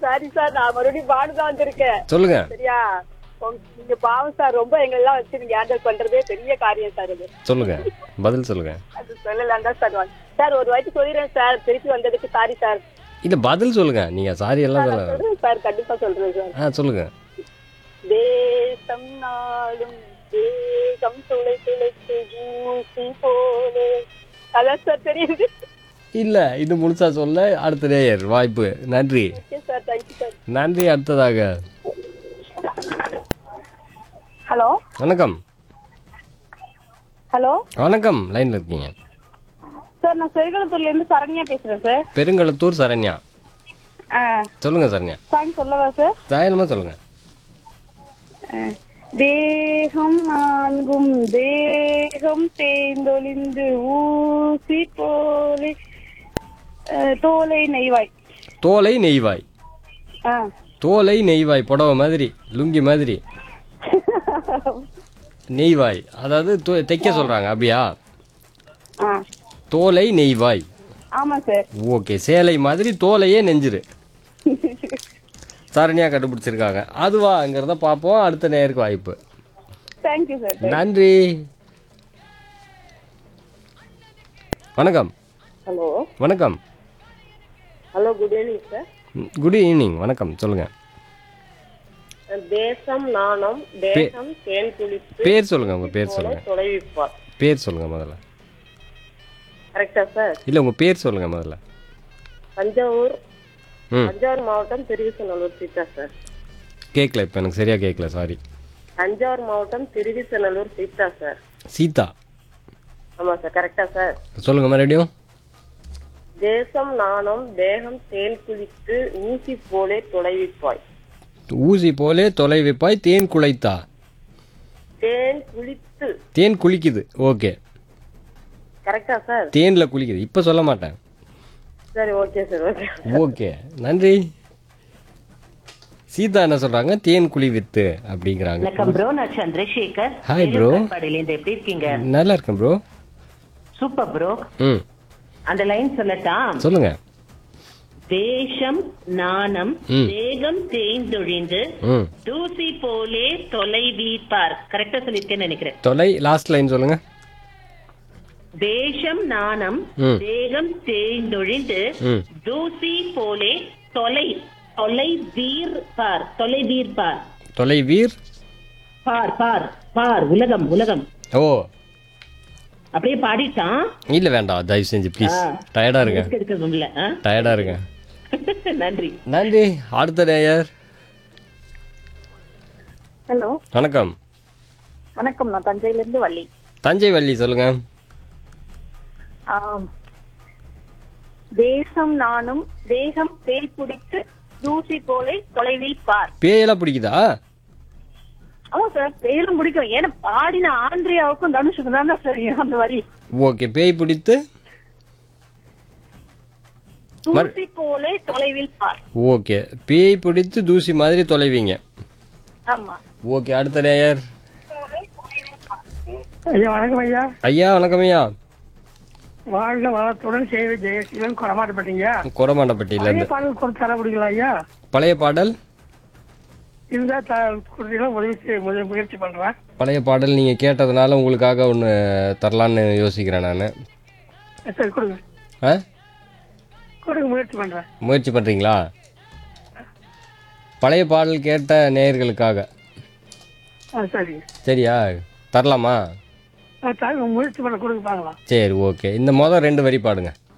Sorry sir நான் மறுபடியும் பாடுதான் வந்திருக்கேன் சொல்லுங்க சரியா உங்க- நீங்க பாவம் சார் ரொம்ப எங்களெல்லாம் வச்சு நீங்க ஹேண்டில் பண்றதே பெரிய காரியம் சார் இது சொல்லுங்க பதில் சொல்லுங்க அது சொல்லலாம் தான் சார் வந்து- சார் ஒரு வாட்டி சொல்லிடுறேன் சார் திருப்பி வந்ததுக்கு சாரி சார் இல்ல பதில் சொல்லுங்க நீங்க சாரி எல்லாம் நான் சொல்ல சொல்றேன் சார் கண்டிப்பா சொல்றேன் சார் ஆ சொல்லுங்க தேசம் நாளும் தேகம் துளை துளைத்து ஜூசி போலே அதான் சார் தெரியுது இல்ல இது முழுசா சொல்ல அடுத்த நேயர் வாய்ப்பு நன்றி ஓகே சார் தேங்க்யூ சார் நன்றி அடுத்ததாக ஹலோ வணக்கம் ஹலோ வணக்கம் லைன்ல இருக்கீங்க சார் நான் செருகலத்தூர்ல இருந்து சரண்யா பேசுறேன் சார் பெருங்களத்தூர் சரண்யா ஆ சொல்லுங்க சரண்யா சாங் சொல்லவா சார் தாயலமா சொல்லுங்க தேகம் நான்கும் தேகம் தேர்ந்தொழிந்து ஊசி போலே அஹ், தோலை நெய்வாய் தோலை நெய்வாய் ஆ. தோலை நெய்வாய் புடவை மாதிரி லுங்கி மாதிரி நெய்வாய் அதாவது து- தைக்க சொல்றாங்க அப்படியா ஆ. தோலை நெய்வாய் ஆமா சார் ஓகே சேலை மாதிரி தோலையே நெஞ்சிரு சரண்யா கண்டுபிடிச்சிருக்காங்க அதுவாங்கிறத பார்ப்போம் அடுத்த நேருக்கு வாய்ப்பு தேங்க்யூ சார் நன்றி வணக்கம் ஹலோ வணக்கம் hello good evening sir good evening வணக்கம் சொல்லுங்க தேசம் நாணம் தேசம் தேன் குளித்து பேர் சொல்லுங்க உங்க பேர் சொல்லுங்க தொலைவிப்பார் பேர் சொல்லுங்க முதல்ல கரெக்டா சார் இல்ல உங்க பேர் சொல்லுங்க முதல்ல தஞ்சாவூர் ம் தஞ்சாவூர் மாவட்டம் திருவிசநல்லூர் சீதா சார் கேட்கல இப்போ எனக்கு சரியா கேட்கல சாரி தஞ்சாவூர் மாவட்டம் திருவிசநல்லூர் சீதா சார் சீதா ஆமா சார் கரெக்டா சார் சொல்லுங்க மறுபடியும் தேசம் நாணம் தேகம் தேன் குளித்து ஊசி போலே தொலைவிப்பாய் ஊசி போலே தொலைவிப்பாய் தேன் குலைத்தா தேன் குளித்து தேன் குளிக்குது ஓகே கரெக்டா சார் தேன்ல குளிக்குது இப்போ சொல்ல மாட்டேன் சரி ஓகே சார் ஓகே ஓகே நன்றி சீதா என்ன சொல்றாங்க தேன் குழி வித்து அப்படிங்கிறாங்க வணக்கம் ப்ரோ நான் சந்திரசேகர் Hi, bro. பாடியிலேருந்து எப்படி இருக்கீங்க நல்லா இருக்கேன் ப்ரோ சூப்பர் ப்ரோ ம் அந்த லைன் சொல்லட்டா சொல்லுங்க தேசம் நாணம் ம். தேகம் தேய்ந்தொழிந்து ம் தூசி போலே தொலைவீப்பார் கரெக்டா சொல்லிருக்கேன்னு நினைக்கிறேன் தொலை லாஸ்ட் லைன் சொல்லுங்க தேசம் நாணம் ம். தேகம் தேய்ந்தொழிந்து ம் தூசி போலே தொலை தொலை வீர் பார் தொலை வீர் பார் தொலை வீர் பார் பார் பார் உலகம் உலகம் ஓ அப்படியே பாடிட்டான் இல்ல வேண்டாம் தயவு செஞ்சு ப்ளீஸ் ஆ. டயர்டா இருங்க risk எடுக்க முடியல ஆ? டயர்டா இருங்க நன்றி நன்றி அடுத்த நேயர் ஹலோ வணக்கம் வணக்கம் நான் தஞ்சையில இருந்து வள்ளி தஞ்சை வள்ளி சொல்லுங்க ஆம். தேசம் நானும் தேகம் தேய் பிடித்து தூசி போலே தொலைவில் பார் பேயெல்லாம் பிடிக்குதா ஆமா சார் பேரும் பிடிக்கும் ஏன்னா பாடின ஆந்திரியாவுக்கும் தனுஷுக்கும் தான் சார் அந்த வரி ஓகே பேய் பிடித்து தூசி போலே தொலைவில் பார் ஓகே பேய் பிடித்து தூசி மாதிரி தொலைவீங்க ஆமா ஓகே அடுத்த நேயர் ஐயா வணக்கம் ஐயா ஐயா வணக்கம் ஐயா வாழ்க வளத்துடன் சேவை ஜெயசீலன் கொடமாட்டப்பட்டீங்க கொரமாண்டப்பட்டியில பழைய இருந்து பாடல் கொடுத்து தர முடியுங்களா ஐயா பழைய பாடல் இருந்தா த கொடுத்தீங்கன்னா உதவி செய்ய முய- முயற்சி பண்றேன் பழைய பாடல் நீங்க கேட்டதுனால உங்களுக்காக ஒன்று தரலான்னு யோசிக்கிறேன் நான் சரி கொடுங்க ஆ கொடுங்க முயற்சி பண்றேன் முயற்சி பண்றீங்களா பழைய பாடல் கேட்ட நேயர்களுக்காக ஆ சரி சரியா தரலாமா ஆ, தர- முயற்சி பண்ண கொடுங்க பார்க்கலாம் சரி ஓகே இந்த மொதல் ரெண்டு வரி பாடுங்க